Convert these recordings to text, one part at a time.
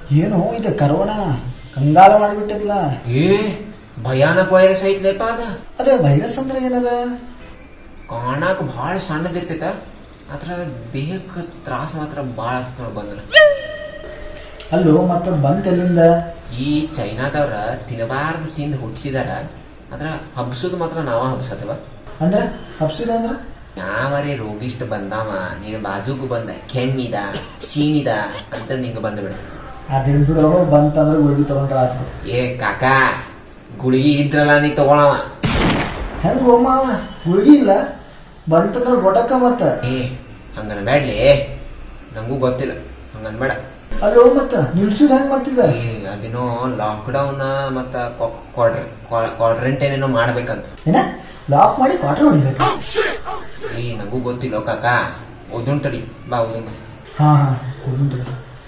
ಏನೋ ಇದು ಕರೋನಾ ಕಂಗಾಲ ಮಾಡಿಬಿಟ್ಟದ್ಲ ಏ ಭಯಾನಕ ವೈರಸ್ ಐತ್ಲೇಪ ಅದ ಅದ ವೈರಸ್ ಅಂದ್ರೆ ಏನದ ಕಾಣಾಕ ಭಾಳ ಸಣ್ಣದಿರ್ತೈತ ಅದ್ರ ದೇಹಕ್ಕೆ ತ್ರಾಸ ಮಾತ್ರ ಭಾಳ ಆಗ್ತದ ನೋಡ್ ಬಂದ್ರ ಅಲ್ಲೋ ಮತ್ತ ಬಂತ ಎಲ್ಲಿಂದ ಈ ಚೈನಾದವ್ರ ತಿನ್ನಬಾರ್ದು ತಿಂದು ಹುಟ್ಟಿಸಿದಾರ ಅದ್ರ ಹಬ್ಸೋದು ಮಾತ್ರ ನಾವ ಹಬ್ಸತ್ತವ ಅಂದ್ರ ಹಬ್ಸಿದ ಅಂದ್ರ ಯಾವರೇ ರೋಗಿಷ್ಟ ಬಂದಾವ ನೀನು ಬಾಜುಗೂ ಬಂದ ಕೆಮ್ಮಿದ ಸೀನಿದ ಅಂತ ನಿಂಗ ಬಂದ ಬಿಡ ಅದೇನ್ ಬಿಡೋ ಬಂತಂದ್ರ ಗುಳಿಗೆ ತಗೊಂಡ್ರ ಆತು ಏ ಕಾಕ ಗುಳಿಗೆ ಇದ್ರಲ್ಲ ನೀ ತಗೊಳವ ಹೆಂಗ್ ಹೋಮ ಅವ ಗುಳಿಗೆ ಇಲ್ಲ ಬಂತಂದ್ರ ಗೊಟಕ ಮತ್ತ ಏ ಹಂಗನ್ ಬ್ಯಾಡ್ಲಿ ನಂಗೂ ಗೊತ್ತಿಲ್ಲ ಹಂಗನ್ ಬೇಡ ಅಲ್ಲೋ ಮತ್ತ ನಿಲ್ಸುದ್ ಹೆಂಗ್ ಮತ್ತಿದ ಏ ಅದೇನೋ ಲಾಕ್ಡೌನ್ ಮತ್ತ ಕ್ವಾರಂಟೈನ್ ಏನೋ ಮಾಡ್ಬೇಕಂತ ಏನ ಲಾಕ್ ಮಾಡಿ ಕ್ವಾರ್ಟರ್ ಹೊಡಿಬೇಕು ಏ ನಂಗೂ ಗೊತ್ತಿಲ್ಲ ಕಾಕ ಓದೋಣ್ ತಡಿ ಬಾ ಓದೋಣ ಹಾ ಹಾ ಹೋಗುಂತು.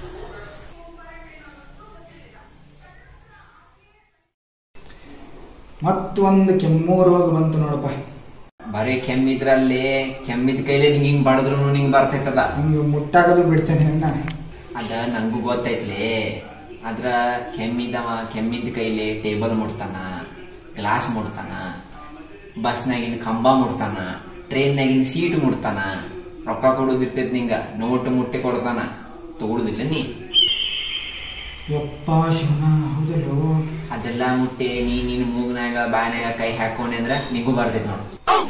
ಮತ್ತೊಂದು ಕೆಮ್ಮು ರೋಗ ಬಂತು ನೋಡಪ್ಪ ಬರೀ ಕೆಮ್ಮಿದ್ರಲ್ಲಿ ಕೆಮ್ಮಿದ ಕೈಲಿ ನಿಂಗ್ ಹಿಂಗ್ ಬಡದ್ರು ನಿಂಗ್ ಬರ್ತೈತದ ಹಂಗ ಮುಟ್ಟಾಕದು ಬಿಡ್ತೇನೆ ಹೆಣ್ಣ ಅದ ನಂಗೂ ಗೊತ್ತೈತ್ಲಿ ಅದ್ರ ಕೆಮ್ಮಿದವ ಕೆಮ್ಮಿದ ಕೈಲಿ ಟೇಬಲ್ ಮುಟ್ತಾನ ಗ್ಲಾಸ್ ಮುಟ್ತಾನ ಬಸ್ನಾಗಿನ ಕಂಬ ಮುಟ್ತಾನ ಟ್ರೈನ್ನಾಗಿನ ಸೀಟ್ ಮುಟ್ತಾನ ರೊಕ್ಕ ಕೊಡೋದಿರ್ತೈತ್ ನಿಂಗ ನೋಟ್ ಮುಟ್ಟಿ ಕೊಡ್ತಾನ ತಗೊಳುದಿಲ್ಲ ನೀ ಯಪ್ಪ ಶಿವನ ಹೌದಲ್ಲೋ ಅದೆಲ್ಲ ಮುಟ್ಟಿ ನೀ ನಿನ್ ಮೂಗ್ನಾಗ ಬಾಯಾಗ ಕೈ ಹಾಕೊಂಡೆ ಅಂದ್ರ ನಿಂಗೂ ಬರ್ತೈತ್ ನೋಡು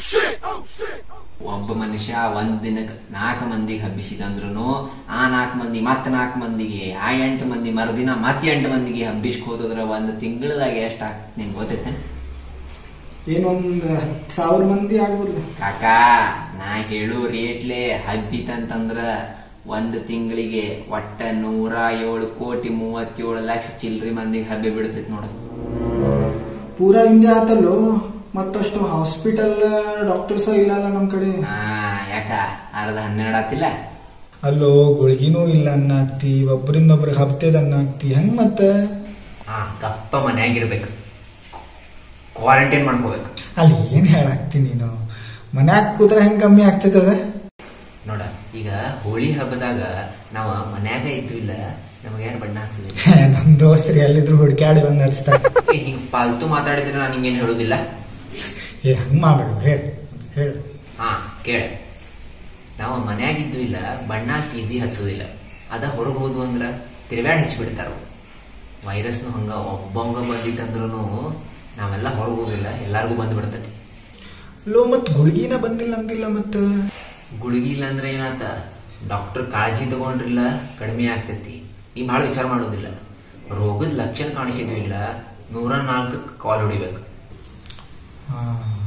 ಒಬ್ಬ ಮನುಷ್ಯ ಒಂದ್ ದಿನಕ್ ನಾಲ್ಕು ಮಂದಿಗೆ ಹಬ್ಬಿಸಿದಂದ್ರುನು ಆ ನಾಲ್ಕು ಮಂದಿ ಮತ್ ನಾಲ್ಕು ಮಂದಿಗೆ ಆ ಎಂಟು ಮಂದಿ ಮರುದಿನ ಮತ್ ಎಂಟು ಮಂದಿಗೆ ಹಬ್ಬಿಸ್ಕ್ ಹೋದ್ರ ಒಂದ್ ತಿಂಗಳದಾಗ ಎಷ್ಟ್ ಆಗ್ತದೆ ನಿಂಗೆ ಗೊತ್ತೈತೆ ಏನೊಂದ್ ಹತ್ತು ಸಾವಿರ ಮಂದಿ ಆಗ್ಬೋದು ಕಾಕಾ ನಾ ಹೇಳು ರೇಟ್ಲೆ ಹಬ್ಬಿತಂತಂದ್ರ ಒಂದ್ ತಿಂಗಳಿಗೆ ಒಟ್ಟ ನೂರ ಏಳು ಕೋಟಿ ಮೂವತ್ತೇಳು ಲಕ್ಷ ಚಿಲ್ರಿ ಮಂದಿಗೆ ಹಬ್ಬಿ ಬಿಡ್ತೈತಿ ನೋಡು ಪೂರಾ ಇಂಡಿಯಾ ಆತಲ್ಲೋ ಮತ್ತಷ್ಟು ಹಾಸ್ಪಿಟಲ್ ಡಾಕ್ಟರ್ಸ್ ಇಲ್ಲಲ್ಲ ನಮ್ ಕಡೆ ಆ ಯಾಕ ಅರ್ಧ ಹನ್ನೆರಡು ಆತಿಲ್ಲ ಅಲ್ಲೋ ಗುಳಿಗಿನೂ ಇಲ್ಲ ಅನ್ನಾಗ್ತಿ ಒಬ್ಬರಿಂದ ಒಬ್ರಿಗೆ ಹಬ್ತೇದ ಅನ್ನಾಗ್ತಿ ಹೆಂಗ್ ಮತ್ತ ಹಾ ಗಪ್ಪ ಮನ್ಯಾಗಿರ್ಬೇಕು ಕ್ವಾರಂಟೈನ್ ಮಾಡ್ಕೋಬೇಕು ಅಲ್ಲಿ ಏನ್ ಹೇಳಾಕ್ತಿ ನೀನು ಮನ್ಯಾಗ ಕೂತ್ರೆ ಹೆಂಗ್ ಕಮ್ಮಿ ಆಗ್ತೈತದ ನೋಡ ಈಗ ಹೋಳಿ ಹಬ್ಬದಾಗ ನಾವ ಮನ್ಯಾಗ ಇದ್ದು ಇಲ್ಲ ನಮಗೆ ಯಾರು ಬಣ್ಣ ಹಚ್ಚದಿಲ್ಲ ನಮ್ ದೋಸ್ತರು ಎಲ್ಲಿದ್ರು ಹುಡ್ಕ್ಯಾಡಿ ಬಂದ್ ಹಚ್ತಾರೆ ಏ, ಹಿಂಗ್ ಪಾಲ್ತು ಮಾತಾಡಿದ್ರೆ ನಾನು ಹಿಂಗೇನ್ ಹೇಳುದಿಲ್ಲ ಏ ಹಂಗ್ ಮಾಡ್ಬೇಡ ಹೇಳ ಹೇಳ ಹಾ ಕೇಳ ನಾವು ಮನ್ಯಾಗಿದ್ದು ಇಲ್ಲ ಬಣ್ಣ ಅಷ್ಟು ಈಸಿ ಹಚ್ಚೋದಿಲ್ಲ ಅದ ಹೊರಗೆ ಹೋದ್ವು ಅಂದ್ರ ತಿರುಗಾಡಿ ಹಚ್ಚಿಬಿಡ್ತಾರ ವೈರಸ್ನು ಹಂಗ ಒಬ್ಬಂಗ ಬಂದಿತ್ತಂದ್ರೂ ನಾವೆಲ್ಲ ಹೊರಗೆ ಹೋಗಿಲ್ಲ ಎಲ್ಲಾರ್ಗೂ ಬಂದು ಬಿಡ್ತತಿ ಲೋ ಮತ್ ಗುಳಿಗಿನ ಬಂದಿಲ್ಲ ಅಂದಿಲ್ಲ ಮತ್ತ ಗುಳಿಗಿ ಇಲ್ಲ ಅಂದ್ರೆ ಏನಾತ ಡಾಕ್ಟರ್ ಕಾಳಜಿ ತಗೊಂಡ್ರಿಲ್ಲ ಕಡಿಮೆ ಆಗ್ತೈತಿ ಈ ಬಹಳ ವಿಚಾರ ಮಾಡೋದಿಲ್ಲ ರೋಗದ ಲಕ್ಷಣ ಕಾಣಿಸಿದ್ವು ಇಲ್ಲ ನೂರ ನಾಲ್ಕಕ್ಕೆ ಕಾಲ್ ಹೊಡಿಬೇಕು ಹಾ.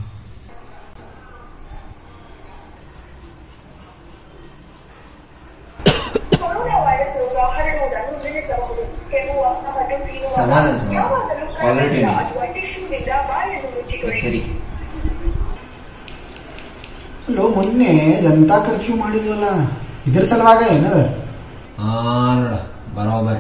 ಕೊರೋನಾ ವೈರಸ್ ರೋಗ ಹರಡುವುದನ್ನು ನಿಲ್ಲಿಸಬಹುದು ಕೆಮ್ಮು ಮತ್ತು ಸೀನುವ ಸಮಾಧಾನ ಸಮಾಧಾನ. ಯಾವಾಗಲೂ Already ಕಣ್ಣಿಂದ ಇದೆ. ಅಥವಾ ಟಿಶ್ಯೂನಿಂದ ಬಾಯನ್ನು ಮುಚ್ಚಿಕೊಳ್ಳಿ ಸರಿ ಲೋ ಮೊನ್ನೆ ಜನತಾ ಕರ್ಫ್ಯೂ ಮಾಡಿದ್ವಲ್ಲ ಇದ್ರ ಸಲುವಾಗ ಏನದ ಹಾ ನೋಡ ಬರೋಬರ್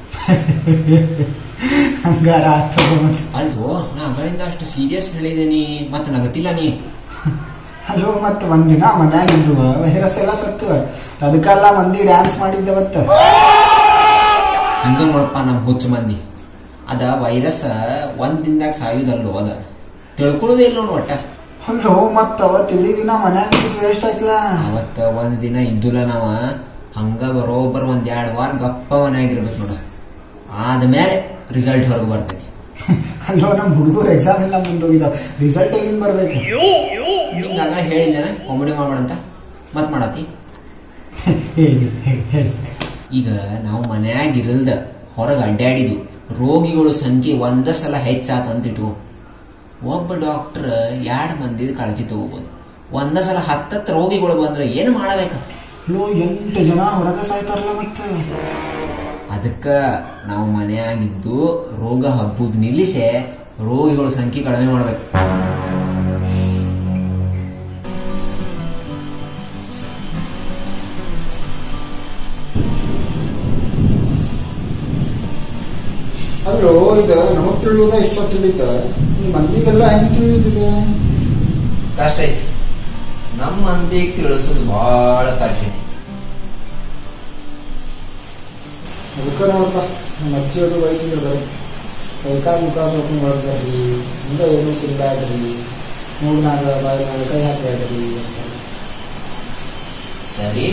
ಹಂಗಾರ ಆತು ಮತ್ತ್. ಅಲ್ವೋ ನಾ ಅಗಳಿಂದ ಅಷ್ಟು ಸೀರಿಯಸ್ ಹೇಳಿದೀನಿ ಮತ್ತೆ ನಗತಿಲ್ಲ ನೀ ಅಲ್ಲೋ ಮತ್ ಒಂದಿನ ಮನ್ಯಾಗ ಇದ್ದುವ ವೈರಸ್ ಎಲ್ಲ ಸತ್ತುವ ಅದಕ್ಕೆಲ್ಲ ಮಂದಿ ಡ್ಯಾನ್ಸ್ ಮಾಡಿದ್ದವತ್ತ ಹಂಗ ನೋಡಪ್ಪ ನಮ್ ಹುಚ್ಚ ಮಂದಿ ಅದ ವೈರಸ್ ಒಂದ್ ದಿನದಾಗ ಸಾಯುದಲ್ಲೋ ಅದ ತಿಳ್ಕೊಳ್ಳೋದೇ ಇಲ್ಲ ನೋಡು ಒಟ್ಟ ಅಲ್ಲೋ ಮತ್ ಅವತ್ ಇಡೀ ದಿನ ಮನ್ಯಾಗ ಇದ್ದು ವೇಸ್ಟ್ ಆಯ್ತಲ್ಲ ಅವತ್ತ ಒಂದ್ ದಿನ ಇದ್ದುಲ್ಲ ನಾವ ಹಂಗ ಬರೋಬ್ಬರ್ ಒಂದ್ ಎರಡ್ ವಾರ ಗಪ್ಪ ಮನ್ಯಾಗಿರ್ಬೇಕು ನೋಡ ಆದ್ಮೇಲೆ ರಿಸಲ್ಟ್ ಹೊರಗೆ ಬರ್ತೈತಿ ಅಲ್ಲೋ ನಮ್ ಹುಡುಗರು ಎಕ್ಸಾಮ್ ಎಲ್ಲ ಮುಂದೋಗಿದಾವ ರಿಸಲ್ಟ್ ಎಲ್ಲಿಂದ ಬರ್ಬೇಕು ನಿಂಗ ಆಗ ಹೇಳಿದ್ದೇನೆ ಕಾಮಿಡಿ ಮಾಡ್ಬೇಡಂತ ಮತ್ ಮಾಡತಿ ಹೇಳಿ ಹೇಳಿ ಹೇಳಿ ಈಗ ನಾವು ಮನ್ಯಾಗ ಇರಲ್ದ ಹೊರಗೆ ಅಡ್ಡಾಡಿದು ರೋಗಿಗಳ ಸಂಖ್ಯೆ ಒಂದ ಸಲ ಹೆಚ್ಚಾತಂತಿಟ್ಟು ಒಬ್ಬ ಡಾಕ್ಟರ್ ಎರಡು ಮಂದಿ ಕಾಳಜಿ ತಗೋಬಹುದು ಒಂದ ಸಲ ಹತ್ತತ್ತು ರೋಗಿಗಳು ಬಂದ್ರೆ ಏನು ಮಾಡಬೇಕು ಲೋ ಎಂಟು ಜನ ಹೊರಗ ಸಾಯ್ತಾರಲ್ಲ ಮತ್ತ ಅದಕ್ಕ ನಾವು ಮನೆಯಾಗಿದ್ದು ರೋಗ ಹಬ್ಬುದು ನಿಲ್ಲಿಸೆ ರೋಗಿಗಳ ಸಂಖ್ಯೆ ಕಡಿಮೆ ಮಾಡ್ಬೇಕು ಅಲ್ಲೋ ಇದು ನಮಗ್ ತಿಳಿಯೋದ ಇಷ್ಟ ತಿಳಿತ ಈ ಮಂದಿಗೆಲ್ಲ ಹೆಂಗ್ ತಿಳಿಯುತ್ತಿದೆ ಕಷ್ಟ ಐತಿ ನಮ್ಮ ಮಂದಿಗೆ ತಿಳಿಸೋದು ಬಹಳ ಕಠಿಣ ಅದಕ್ಕ ನೋಡಪ್ಪ ನಮ್ಮ ಅಜ್ಜಿಯವರು ಬೈತಿದ್ರು ಬರೀ ಕೈಕಾಲು ಮುಖ ತೊಳ್ಕೊಂಡು ಹೊರಡ್ಬೇಡ್ರಿ ಮುಂದೆ ಏನೂ ತಿನ್ಬೇಡ್ರಿ ಮೂರ್ನಾಗ ಬಾಯಿನಾಗ ಕೈ ಹಾಕ್ಬೇಡ್ರಿ ಅಂತ ಸರಿ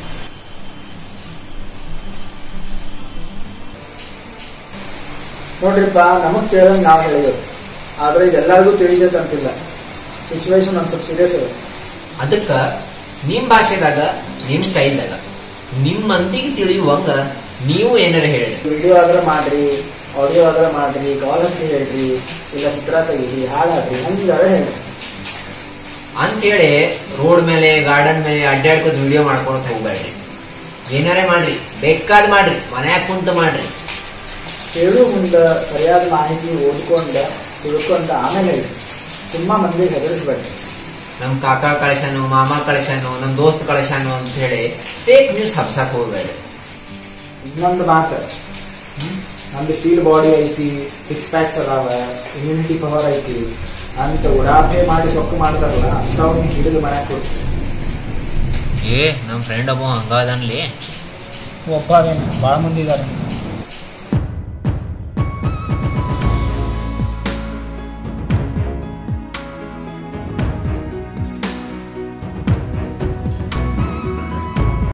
ನೋಡ್ರಿಪ್ಪ ನಮಗ್ ತಿಳಿದಂಗೆ ನಾವು ಹೇಳಿದೆವು ಆದ್ರೆ ಇದೆಲ್ಲರಿಗೂ ತಿಳಿದೈತೆ ಅಂತಿಲ್ಲ ಸಿಚುವೇಶನ್ ಒಂದು ಸ್ವಲ್ಪ ಸೀರಿಯಸ್ ಇದೆ ಅದಕ್ಕ ನಿಮ್ ಭಾಷೆದಾಗ ನಿಮ್ ಸ್ಟೈಲ್ದಾಗ ನಿಮ್ ಮಂದಿಗೆ ತಿಳಿಯುವಂಗ ನೀವು ಏನಾರ ಹೇಳಿ ವಿಡಿಯೋ ಆದ್ರೆ ಮಾಡ್ರಿ ಆಡಿಯೋ ಆದ್ರೆ ಮಾಡ್ರಿ ಕಾಲ್ ಹಚ್ಚಿ ಹೇಳ್ರಿ ಇಲ್ಲ ಚಿತ್ರ ತೆಗೀರಿ ಹಾಡಾಡ್ರಿ ಹಂಗಾರೆ ಹೇಳ್ರಿ ಅಂತೇಳಿ ರೋಡ್ ಮೇಲೆ ಗಾರ್ಡನ್ ಮೇಲೆ ಅಡ್ಡಾಡ್ಕೋದ್ ವಿಡಿಯೋ ಮಾಡ್ಕೊಳಕ್ ಹೋಗ್ಬೇಡ್ರಿ ಏನಾರೇ ಮಾಡ್ರಿ ಬೇಕಾದ್ ಮಾಡ್ರಿ ಮನ್ಯಾಗ ಕುಂತ ಮಾಡ್ರಿ ಹೇಳು ಮುಂದೆ ಸರಿಯಾದ ಮಾಹಿತಿ ಓದ್ಕೊಂಡ ತಿಳ್ಕೊಂಡ ಆಮೇಲೆ ಹೇಳ್ರಿ ಸುಮ್ಮ ಮಂದಿಗೆ ಹೆದರಿಸ್ಬೇಡ್ರಿ ನಮ್ ಕಾಕ ಕಳಿಸ್ಯಾನು ಮಾಮ ಕಳಿಸ್ಯಾನು ನಮ್ ದೋಸ್ತ್ ಕಳಿಸ್ಯಾನು ಅಂತ ಹೇಳಿ ಫೇಕ್ ನ್ಯೂಸ್ ಹಬ್ಸಕ್ ಹೋಗ್ಬೇಡ್ರಿ ಇನ್ನೊಂದು ಮಾತು ನಮ್ದು ಸ್ಟೀಲ್ ಬಾಡಿ ಐತಿ ಸಿಕ್ಸ್ ಪ್ಯಾಕ್ಸ್ ಅದಾವ ಇಮ್ಯುನಿಟಿ ಪವರ್ ಐತಿ ಅಂತ ಉಡಾಫೆ ಮಾಡಿ ಸೊಕ್ಕು ಮಾಡ್ತಾರಲ್ಲ ಅಂಥವ್ರನ್ನ ಹಿಡಿದು ಮನ್ಯಾಗ ಕೊಡ್ಸಿ ಏ ನಮ್ ಫ್ರೆಂಡ್ ಒಬ್ಬ ಹಂಗದನ್ಲಿ ಒಬ್ಬ ಭಾಳ ಮಂದಿ ಇದಾರೆ